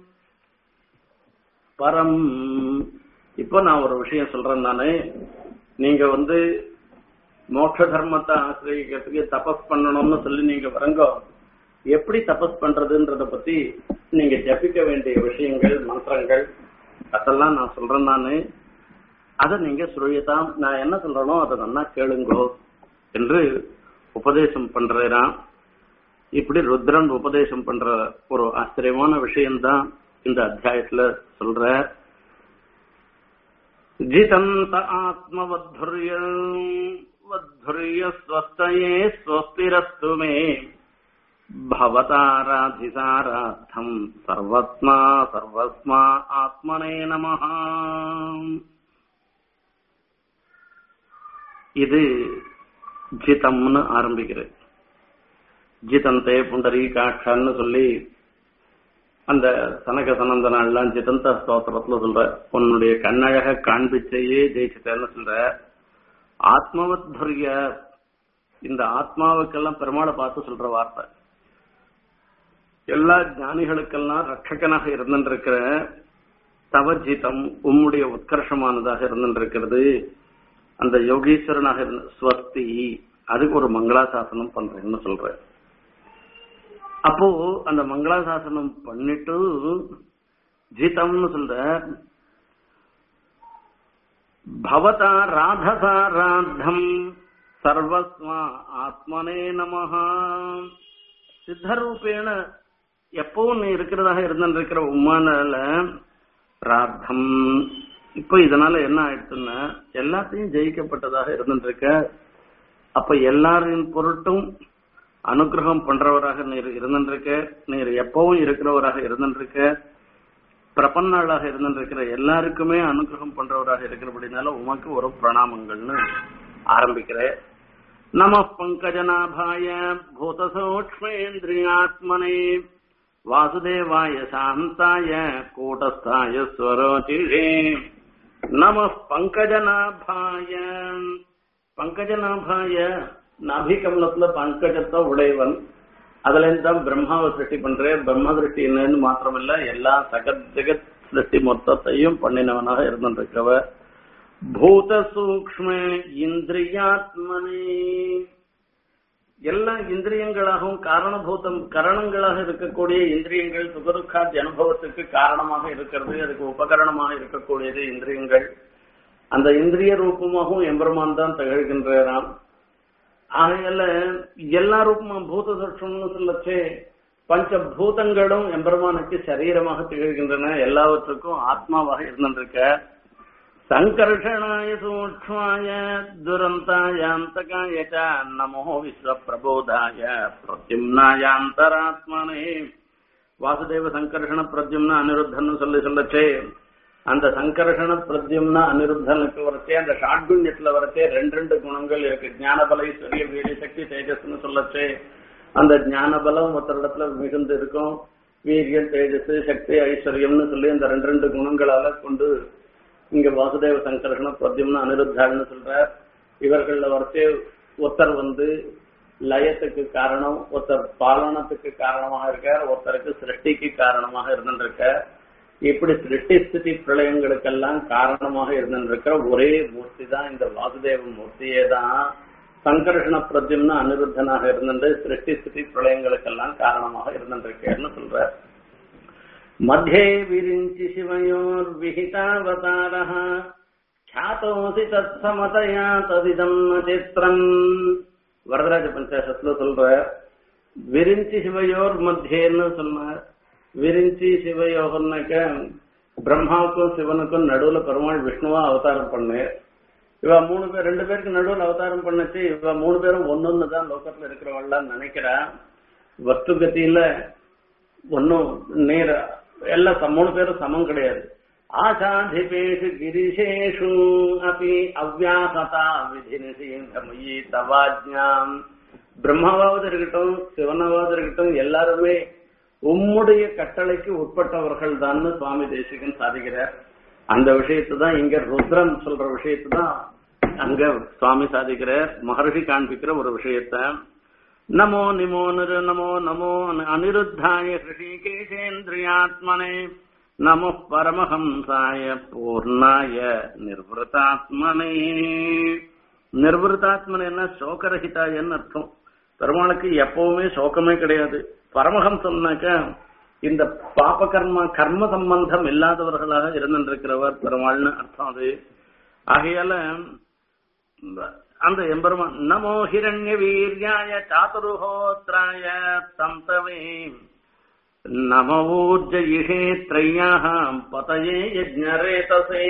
பரம் இப்போ நான் ஒரு விஷயம் சொல்றேன் நானு நீங்க வந்து மோட்ச தர்மத்தை ஆசிரியக்கிறதுக்கு தபஸ் பண்ணணும்னு சொல்லி நீங்க வரங்கோ எப்படி தபஸ் பண்றதுன்றத பத்தி நீங்க ஜபிக்க வேண்டிய விஷயங்கள் மந்திரங்கள் அதெல்லாம் நான் சொல்றேன் நானு அதை நீங்க சுழியதான் நான் என்ன சொல்றேனோ அதை நல்லா கேளுங்கோ என்று உபதேசம் பண்றேன் இப்படி ருத்ரன் உபதேசம் பண்ற ஒரு ஆச்சரியமான விஷயம்தான் இந்த அத்தியாயத்துல சொல்ற ஜிதந்த ஆத்மவத்ருய வத்ருய ஸ்வஸ்தயே ஸ்வஸ்திரஸ்து மே भवताराधिसारार्थम् सर्वस्मा सर्वस्मा ஆத்மனே நமஹ இது ஜிதம்னு ஆரம்பிக்கிறது ஜிதந்தே புண்டரீகாட்சன்னு சொல்லி அந்த சனக சனந்தனாள்லாம் ஜிதந்த ஸ்தோத்திரத்துல சொல்ற உன்னுடைய கண்ணழக காண்பிச்சையே ஜெயிச்சிட்டேன்னு சொல்ற ஆத்மவத்புரிய இந்த ஆத்மாவுக்கெல்லாம் பெருமாளை பார்த்து சொல்ற வார்த்தை எல்லா ஞானிகளுக்கெல்லாம் ரட்சகனாக இருந்திருக்கிற தவஜிதம் உம்முடைய உத்கர்ஷமானதாக இருந்திருக்கிறது அந்த யோகீஸ்வரனாக இருந்த ஸ்வஸ்தி அதுக்கு ஒரு மங்களாசாசனம் பண்றேன்னு சொல்ற அப்போ அந்த மங்களாசாசனம் பண்ணிட்டு ஜிதம்னு சொல்ற பவதா ராதசா ராத்தம் சர்வஸ்வ ஆத்மனே நமஹ சித்தரூபேண எப்பவும் நீ இருக்கிறதாக இருந்திருக்கிற உமானால ராத்தம் இப்ப இதனால என்ன ஆயிடுச்சுன்னா எல்லாத்தையும் ஜெயிக்கப்பட்டதாக இருந்திருக்க அப்ப எல்லாரின் பொருட்டும் அனுகிரகம் பண்றவராக நீர் இருந்திருக்க நீர் எப்பவும் இருக்கிறவராக இருந்திருக்க பிரபன்னாளாக இருந்திருக்கிற எல்லாருக்குமே அனுகிரகம் பண்றவராக இருக்கிறபடினால உமக்கு ஒரு பிரணாமங்கள்னு ஆரம்பிக்கிறேன் நம பங்கஜநாபாய பூதசூக்மேந்திரியாத்மனே வாசுதேவாய சாந்தாய கூட்டஸ்தாய ஸ்வரோச்சிஷே நம பங்கஜநாபாய பங்கஜநாபாய நாபி கமலத்துல பங்கஜத்தை உடையவன் அதுல இருந்து தான் பிரம்மாவை சிருஷ்டி பண்றேன் பிரம்ம சிருஷ்டி என்னன்னு மாத்திரமில்ல எல்லா சகத் ஜெகத் சிருஷ்டி மொத்தத்தையும் பண்ணினவனாக இருந்திருக்கவ பூத சூக்ம இந்திரியாத்மனே எல்லா இந்திரியங்களாகவும் காரணபூதம் கரணங்களாக இருக்கக்கூடிய இந்திரியங்கள் சுகதுக்காதி அனுபவத்துக்கு காரணமாக இருக்கிறது அதுக்கு உபகரணமாக இருக்கக்கூடியது இந்திரியங்கள் அந்த இந்திரிய ரூபமாகவும் எம்பெருமான் தான் திகழ்கின்றாராம் ஆகையால எல்லா ரூபமும் பூத சட்சம்னு சொல்லச்சே பஞ்ச பூதங்களும் எம்பெருமானுக்கு சரீரமாக திகழ்கின்றன எல்லாவற்றுக்கும் ஆத்மாவாக இருந்திருக்க சங்கர்ஷணாய சூக்ஷ்மாய துரந்தாயாந்தகாய ச நமோ விஸ்வ பிரபோதாய பிரத்யும்னாயாந்தராத்மனே வாசுதேவ சங்கர்ஷண பிரத்யும்னா அனிருத்தன்னு சொல்லி சொல்லச்சே அந்த சங்கர்ஷண பிரத்யும்னா அனிருத்தனுக்கு வரச்சே அந்த ஷாட்குண்யத்துல வரச்சே ரெண்டு ரெண்டு குணங்கள் இருக்கு ஞானபல ஐஸ்வர்ய வீரிய சக்தி தேஜஸ்னு சொல்லச்சே அந்த ஞானபலம் ஒருத்தரிடத்துல மிகுந்து இருக்கும் வீரியம் தேஜஸ் சக்தி ஐஸ்வர்யம்னு சொல்லி அந்த ரெண்டு ரெண்டு குணங்களால கொண்டு இங்க வாசுதேவ சங்கர்ஷண பிரத்யும்னா அனிருத்தாள்னு சொல்ற இவர்கள்ல வரச்சே ஒருத்தர் வந்து லயத்துக்கு காரணம் ஒருத்தர் பாலனத்துக்கு காரணமாக இருக்கார் ஒருத்தருக்கு சிருஷ்டிக்கு காரணமாக இருந்திருக்க இப்படி சிருஷ்டி ஸ்திதி பிரளயங்களுக்கெல்லாம் காரணமாக இருந்திருக்கிற ஒரே மூர்த்தி தான் இந்த வாசுதேவ மூர்த்தியே தான் சங்கர்ஷண பிரத்யும்னா அனிருத்தனாக இருந்திருந்து சிருஷ்டி ஸ்திதி பிரளயங்களுக்கெல்லாம் காரணமாக இருந்திருக்கேன்னு சொல்ற मध्ये विरिञ्चि शिवयोर्विहितावतारः ख्यातोऽसि तत्समतया तदिदम् न चित्रम् வரதராஜ பஞ்சாசத்துல சொல்ற விரிஞ்சி சிவயோர் மத்தியன்னு சொன்னார் விரிஞ்சி சிவயோகம்னாக்க பிரம்மாவுக்கும் சிவனுக்கும் நடுவுல பெருமாள் விஷ்ணுவா அவதாரம் பண்ணு இவ மூணு பேர் ரெண்டு பேருக்கு நடுவுல அவதாரம் பண்ணச்சு இவ மூணு பேரும் ஒன்னொன்னு தான் லோகத்துல இருக்கிறவள்லாம் நினைக்கிறா வஸ்துகத்தியில ஒன்னும் நேர எல்லாம் ச- மூணு பேரும் சமம் கிடையாது ஆசாதிபேஷு கிரிசேஷு அப்படி அவ்யாசதா விதினிசீந்தமயி தவாஜ்ஞாம் பிரம்மாவாவது இருக்கட்டும் சிவனாவது இருக்கட்டும் எல்லாருமே உம்முடைய கட்டளைக்கு உட்பட்டவர்கள் தான் சுவாமி தேசிகன் சாதிக்கிறார் அந்த விஷயத்தை தான் இங்க ருத்ரன் சொல்ற விஷயத்தை தான் அங்க சுவாமி சாதிக்கிறார் மகர்ஷி காண்பிக்கிற ஒரு விஷயத்தை நமோ நிமோ நிரு நமோ நமோ அனிருத்தாய ஹிருஷிகேஷேந்திரியாத்மனே நமோ பரமஹம்சாய பூர்ணாய நிர்வதாத்மனே நிர்வதாத்மனா சோகரஹிதாயன்னு அர்த்தம் பெருமாளுக்கு எப்பவுமே சோகமே கிடையாது பரமஹம்சம்னாக்க இந்த பாப கர்ம கர்ம சம்பந்தம் இல்லாதவர்களாக இருந்திருக்கிறவர் பெருமாள்னு அர்த்தம் அது ஆகையால அந்த எம்பெருமான் நமோ ஹிரண்ய வீரியாய சாதுருஹோத்ராய தம்தவே நம ஊர்ஜ இஷே த்ரையாக பதயே யஜ்ஞரேதசே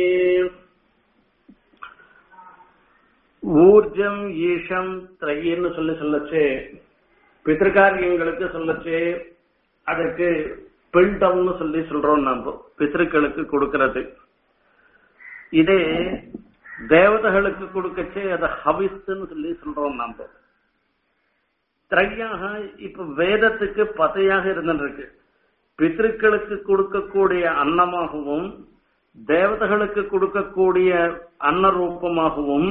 ஊர்ஜம் ஈஷம் த்ரைன்னு சொல்லி சொல்லச்சே பித்திருக்காரியங்களுக்கு சொல்லச்சே அதுக்கு பிண்டம்னு சொல்லி சொல்றோம் நம்ம பித்திருக்களுக்கு கொடுக்கறது இதே தேவதைகளுக்கு கொடுக்கச்சே அதை ஹவிஸ்ன்னு சொல்லி சொல்றோம் நாம திரையாக இப்ப வேதத்துக்கு பதையாக இருந்துருக்கு பித்திருக்களுக்கு கொடுக்கக்கூடிய அன்னமாகவும் தேவதைகளுக்கு கொடுக்கக்கூடிய அன்ன ரூபமாகவும்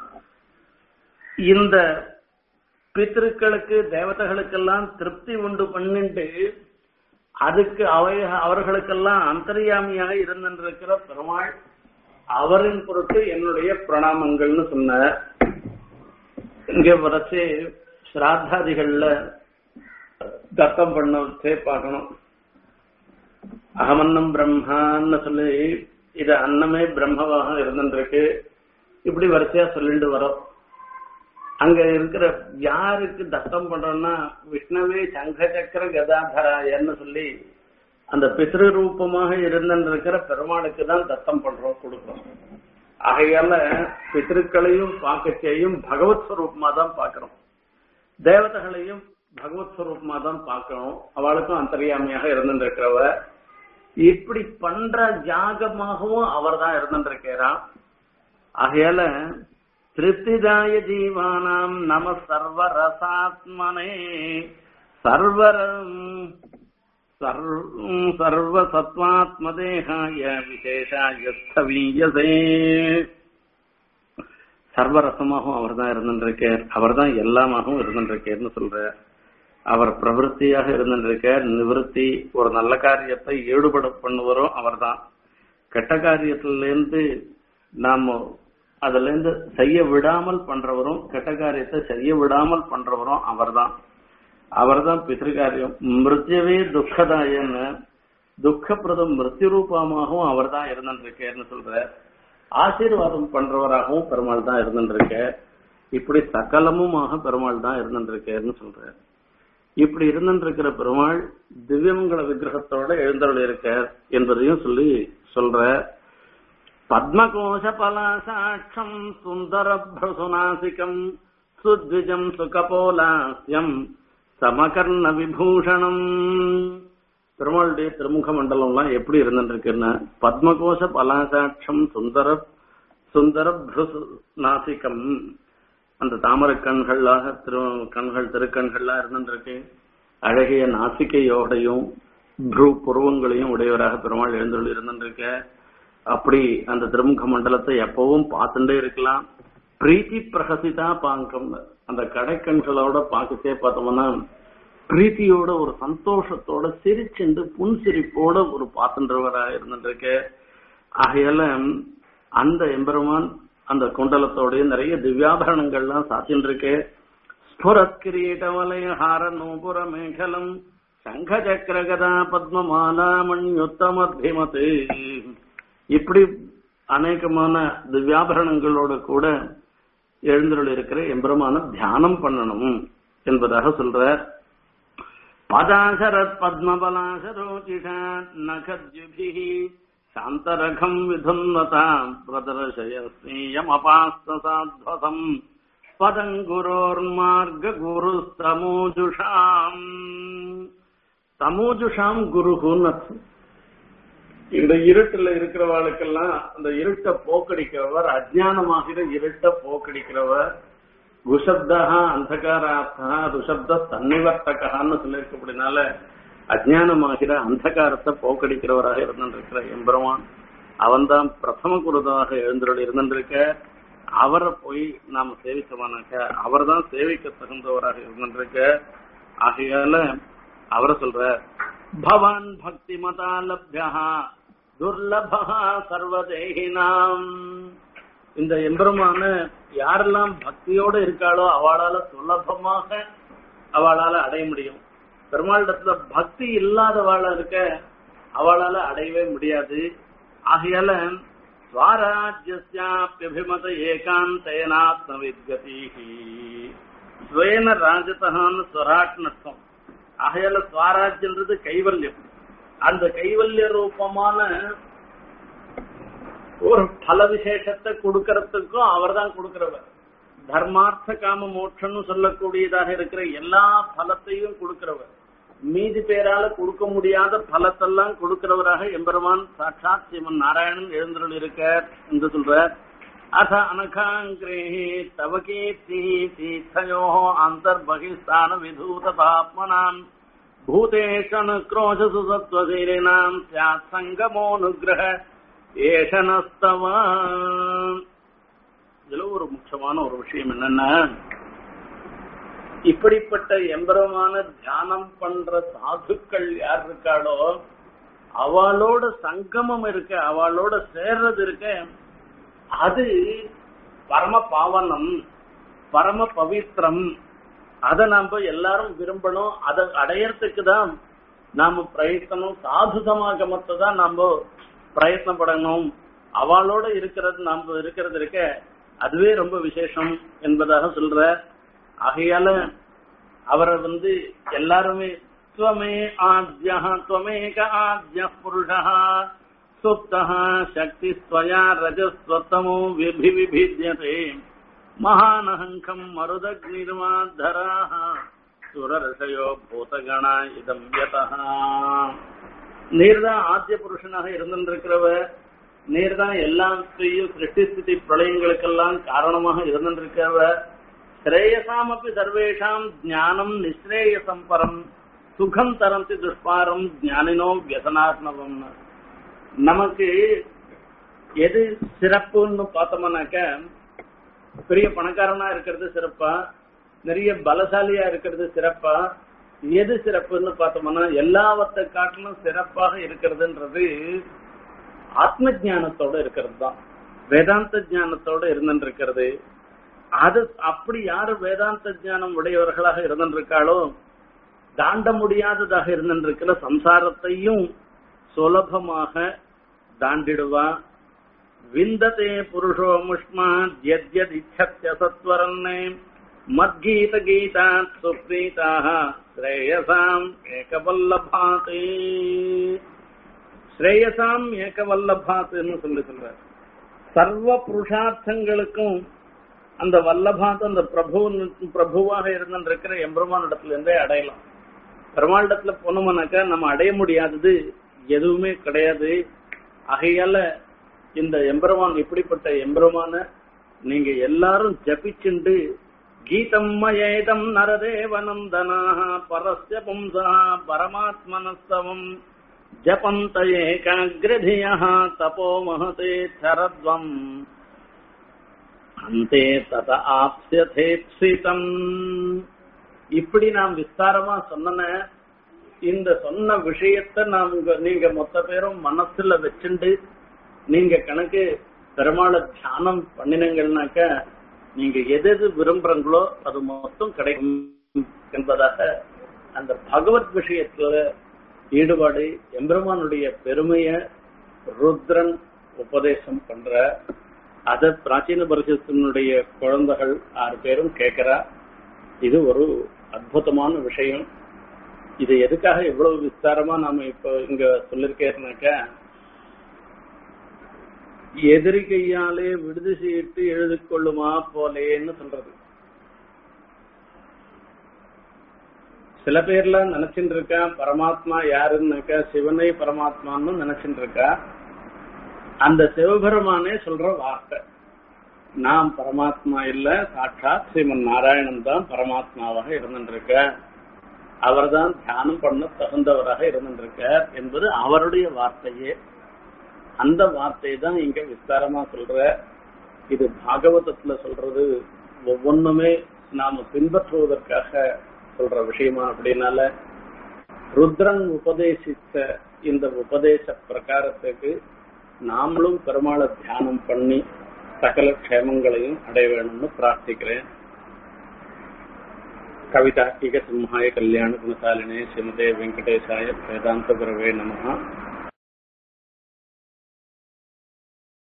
இந்த பித்திருக்களுக்கு தேவதைகளுக்கெல்லாம் திருப்தி உண்டு பண்ணிட்டு அதுக்கு அவை அவர்களுக்கெல்லாம் அந்தர்யாமியாக இருந்திருக்கிற பெருமாள் அவரின் பொருட்டு என்னுடைய பிரணாமங்கள்னு சொன்னார் இங்க வரைச்சு ஸ்ராத்தாதிகள்ல தத்தம் பண்ணே பார்க்கணும் அகமன்னம் பிரம்மான்னு சொல்லி இது அன்னமே பிரம்மவாக இருந்துருக்கு இப்படி வரிசையா சொல்லிட்டு வரோம் அங்க இருக்கிற யாருக்கு தத்தம் பண்றோம்னா விஷ்ணவே சங்க சக்கர கதாதராயன்னு சொல்லி அந்த பித்ரு ரூபமாக இருந்திருக்கிற பெருமாளுக்கு தான் தத்தம் பண்றோம் கொடுக்கிறோம் ஆகையால பித்திருக்களையும் பார்க்கச்சையும் பகவத் ஸ்வரூபமா தான் பார்க்கிறோம் தேவதைகளையும் பகவத் ஸ்வரூபமா தான் பார்க்கணும் அவளுக்கும் அந்தரியாமையாக இருந்துருக்கிறவ இப்படி பண்ற ஜாகமாகவும் அவர் தான் இருந்துருக்கிறான் ஆகையால திருப்திதாய ஜீவானாம் நம சர்வரசாத்மனே சர்வரம் சர்வசத்வாத்மதேகாய விசேஷாய ஸ்தவீயசே சர்வரசமாகவும் அவர் தான் இருந்துருக்கார் அவர் தான் எல்லாமாகவும் இருந்துருக்கார்னு சொல்ற அவர் பிரவருத்தியாக இருந்துருக்கார் நிவர்த்தி ஒரு நல்ல காரியத்தை ஈடுபட பண்ணுவரும் அவர் தான் கெட்ட காரியத்திலிருந்து நாம அதுல இருந்து செய்ய விடாமல் பண்றவரும் கெட்ட காரியத்தை செய்ய விடாமல் பண்றவரும் அவர்தான் அவர்தான் பித்திருக்காரியம் மிருத்யவே துக்கதாயன்னு துக்கப்பிரதம் மிருத்யு ரூபமாகவும் அவர் தான் இருந்துருக்கேன்னு சொல்ற ஆசீர்வாதம் பண்றவராகவும் பெருமாள் தான் இருந்துருக்க இப்படி சகலமுமாக பெருமாள் தான் இருந்துருக்கேன்னு சொல்ற இப்படி இருந்துருக்கிற பெருமாள் திவ்யமங்கல விக்கிரகத்தோட எழுந்தருள் இருக்க என்பதையும் சொல்லி சொல்ற பத்மகோஷ பலாசாட்சம் சுந்தர பிரசுநாசிகம் சுத்விஜம் சுகபோலாஸ்யம் சமகர்ண விபூஷணம் பெருமாளுடைய திருமுக மண்டலம்லாம் எப்படி இருந்துருக்குன்னா பத்மகோஷ பலாசாட்சம் சுந்தர சுந்தர பிருசு நாசிகம் அந்த தாமரை கண்களாக திரு கண்கள் திருக்கண்கள்லாம் இருந்துருக்கு அழகிய நாசிகையோடையும் ப்ரூ புருவங்களையும் உடையவராக பெருமாள் எழுந்துள்ள இருந்துருக்க அப்படி அந்த திருமுக மண்டலத்தை எப்பவும் பார்த்துட்டே இருக்கலாம் பிரீத்தி பிரகசிதா பாங்கம் அந்த கடைக்கண்களோட பார்க்கச்சே பார்த்தோம்னா பிரீத்தியோட ஒரு சந்தோஷத்தோட சிரிச்சுண்டு புன்சிரிப்போட ஒரு பாத்துன்றவராக இருந்துருக்க ஆகையால அந்த எம்பெருமான் அந்த குண்டலத்தோடய நிறைய திவ்யாபரணங்கள்லாம் சாத்தின்னு இருக்கு ஸ்புரத் கிரீட வலய ஹார நூபுர மேகலம் சங்க சக்கர கதா பத்மமாலா மண்யுத்தமத்திமத்து இப்படி அநேகமான திவ்யாபரணங்களோட கூட எழுந்தருள் இருக்கிற எம்பெருமான தியானம் பண்ணணும் என்பதாக சொல்றார் பதாசரத் பத்மபலாசரோச்சிஷா நகத்யுபிஹி சாந்தரகம் விதுன்வதாம் பிரதர்சயஸ்னீயமபாஸ்தசாத்வசம் பதங்குரோர்மார்க குரு தமோஜுஷாம் தமோஜுஷாம் குருகுன்னு அர்த்தம். இந்த இருட்டுல இருக்கிறவாளுக்கெல்லாம் அந்த இருட்டை போக்கடிக்கிறவர் அஜ்ஞானமாகிற இருட்டை போக்கடிக்கிறவர் குஷப்தா அந்தகாரார்த்தா ருஷப்த தன்னிவர்த்தகான்னு சொல்லியிருக்கப்படுனால அஜ்ஞானமாகிற அந்தகாரத்தை போக்கடிக்கிறவராக இருந்திருக்கிற எம்பெருமான் அவன்தான் பிரதம குருதாக எழுந்தருள் இருந்திருக்க அவரை போய் நாம சேவிச்சோமானாக்க அவர் தான் சேவிக்க தகுந்தவராக இருந்திருக்க ஆகையால அவரை சொல்ற பவான் பக்தி மதா லப்யா துர்லபா சர்வதேகினாம் இந்த எம்பெருமான யாரெல்லாம் பக்தியோட இருக்காளோ அவளால சுலபமாக அவளால அடைய முடியும் பெருமாளிடத்துல பக்தி இல்லாதவாளா இருக்க அவளால அடையவே முடியாது ஆகையால ஸ்வராஜ்யபிமத ஏகாந்தேனாத்ம வித்கதி ஸ்வேன ராஜதகான்னு ஸ்வராட் நட்சம் ஆகையால ஸ்வராஜ்யன்றது கைவல்யம் அந்த கைவல்ய ரூபமான ஒரு பல விசேஷத்தை கொடுக்கறதுக்கும் அவர் தான் கொடுக்கிறவர் தர்மார்த்த காம மோட்சம்னு சொல்லக்கூடியதாக இருக்கிற எல்லா பலத்தையும் கொடுக்கிறவர் மீதி பேரால கொடுக்க முடியாத பலத்தெல்லாம் கொடுக்கிறவராக எம்பெருமான் சாட்சாத் சிவன் நாராயணன் எழுந்தருள் இருக்கார் என்று சொல்றார் அத அனகாங்கிரே தவ கீர்த்தி தீர்த்தயோ அந்தர்பகிஸ்தான விதூத பாப்மனாம் பூதேஷனு क्रोशसु सत्त्वशीलिनाम् स्यात् सङ्गमोऽनुग्रह ஏஷனஸ்தவா இதுல ஒரு முக்கியமான ஒரு விஷயம் என்னன்னா இப்படிப்பட்ட எம்பரமான தியானம் பண்ற சாதுக்கள் யார் இருக்காளோ அவளோட சங்கமம் இருக்க அவளோட சேர்றது இருக்க அது பரம பாவனம் பரம பவித்திரம் அதை நாம எல்லாரும் விரும்பணும் அதை அடையறதுக்கு தான் நாம பிரயத்தனம் சாது சமாகமத்தை தான் நாம பிரயத்னப்படணும் அவளோட இருக்கிறது நாம இருக்கிறது இருக்க அதுவே ரொம்ப விசேஷம் என்பதாக சொல்ற ஆகையால அவரை வந்து எல்லாருமே துவமே ஆத்யா துவமேக ஆத்ய புருஷா சுப்தா சக்தி ஸ்வயா ரஜஸ்வத்தமோ விபி விபித்யதே மகானஹங்கம் மருதக்னிர்மாத்தராः சுரரசயோ பூதகணா இதம் யதா நீர்தான் ஆத்திய புருஷனாக இருந்திருக்கிறவ நீர்தான் எல்லாத்தையும் சிருஷ்டிஸ்திதி பிரளயங்களுக்கெல்லாம் காரணமாக இருந்திருக்கிறவ ஸ்ரேயசாம் அப்படி சர்வேஷாம் ஞானம் நிஸ்ரேயசம் பரம் சுகம் தரந்தி துஷ்பாரம் ஞானினோ வியசனாத்மகம் நமக்கு எது சிறப்புன்னு பார்த்தோம்னாக்க பெரிய பணக்காரனா இருக்கிறது சிறப்பா நிறைய பலசாலியா இருக்கிறது சிறப்பா எது சிறப்புன்னு பார்த்தோம்னா எல்லாவற்றை காட்டிலும் சிறப்பாக இருக்கிறதுன்றது ஆத்ம ஞானத்தோட இருக்கிறது தான் வேதாந்த ஞானத்தோட இருந்துருக்கிறது அது அப்படி யாரு வேதாந்த ஞானம் உடையவர்களாக இருந்திருக்காளோ தாண்ட முடியாததாக இருந்திருக்கிற சம்சாரத்தையும் சுலபமாக தாண்டிடுவா விந்ததே புருஷோ முஷ்மாத் யத்யத் இச்சத்ய சத்வரன்னே மத்கீத கீதாத் சுப்ரீதாக ஸ்ரேயசாம் ஏகவல்லபாத்தே ஸ்ரேயசாம் ஏகவல்லபாத்துன்னு சொல்லி சொல்ற சர்வ புருஷார்த்தங்களுக்கும் அந்த வல்லபாத் அந்த பிரபு பிரபுவாக இருந்திருக்கிற எம்பெருமான் இடத்துல இருந்தே அடையலாம் பெருமாளிடத்துல போனோம்னாக்கா நம்ம அடைய முடியாதது எதுவுமே கிடையாது ஆகையால இந்த எம்பெருமான் இப்படிப்பட்ட எம்பெருமான நீங்க எல்லாரும் ஜபிச்சுண்டு கீதம் மயேதம் நரதேவனந்தனாக பரஸ்ய பும்சா பரமாத்மனஸ்தவம் ஜபந்த ஏகாகிரதிய தபோ மகதே சரத்வம் அந்தே தத ஆப்சியதேப்சிதம் இப்படி நாம் விஸ்தாரமா சொன்ன இந்த சொன்ன விஷயத்த நாம் நீங்க மொத்த பேரும் மனசுல வச்சுண்டு நீங்க கணக்கு பெருமாளை தியானம் பண்ணினீங்கன்னாக்க நீங்க எது எது விரும்புறீங்களோ அது மொத்தம் கிடைக்கும் என்பதாக அந்த பகவத் விஷயத்துல ஈடுபாடு எம்பெருமானுடைய பெருமைய ருத்ரன் உபதேசம் பண்ற அத பிராச்சீன பரிசத்தினுடைய குழந்தைகள் ஆறு பேரும் கேட்கிறா இது ஒரு அற்புதமான விஷயம் இது எதுக்காக எவ்வளவு விஸ்தாரமா நாம இப்ப இங்க சொல்லிருக்கேன்னாக்க எதிரி கையாலே விடுதி செய்யிட்டு எழுதி கொள்ளுமா போலேன்னு சொல்றது சில பேர்ல நினைச்சுட்டு இருக்கா பரமாத்மா யாருன்னாக்கா சிவனை பரமாத்மான்னு நினைச்சுட்டு இருக்கா அந்த சிவபெருமானே சொல்ற வார்த்தை நாம் பரமாத்மா இல்ல சாட்சாத் ஸ்ரீமன் நாராயணன் தான் பரமாத்மாவாக இருந்துருக்க அவர் தான் தியானம் பண்ண தகுந்தவராக இருந்துருக்கார் என்பது அவருடைய வார்த்தையே அந்த வார்த்தை தான் இங்க விஸ்தாரமா சொல்ற இது பாகவதத்துல சொல்றது ஒவ்வொன்றுமே நாம பின்பற்றுவதற்காக சொல்ற விஷயமா அப்படின்னால ருத்ரன் உபதேசித்த இந்த உபதேச பிரகாரத்துக்கு நாமளும் பெருமாளை தியானம் பண்ணி சகல க்ஷேமங்களையும் அடைய வேணும்னு பிரார்த்திக்கிறேன் கவிதார்க்கிக சிம்ஹாய கல்யாண குணசாலினே ஸ்ரீமதே வெங்கடேசாய வேதாந்த குரவே நமகா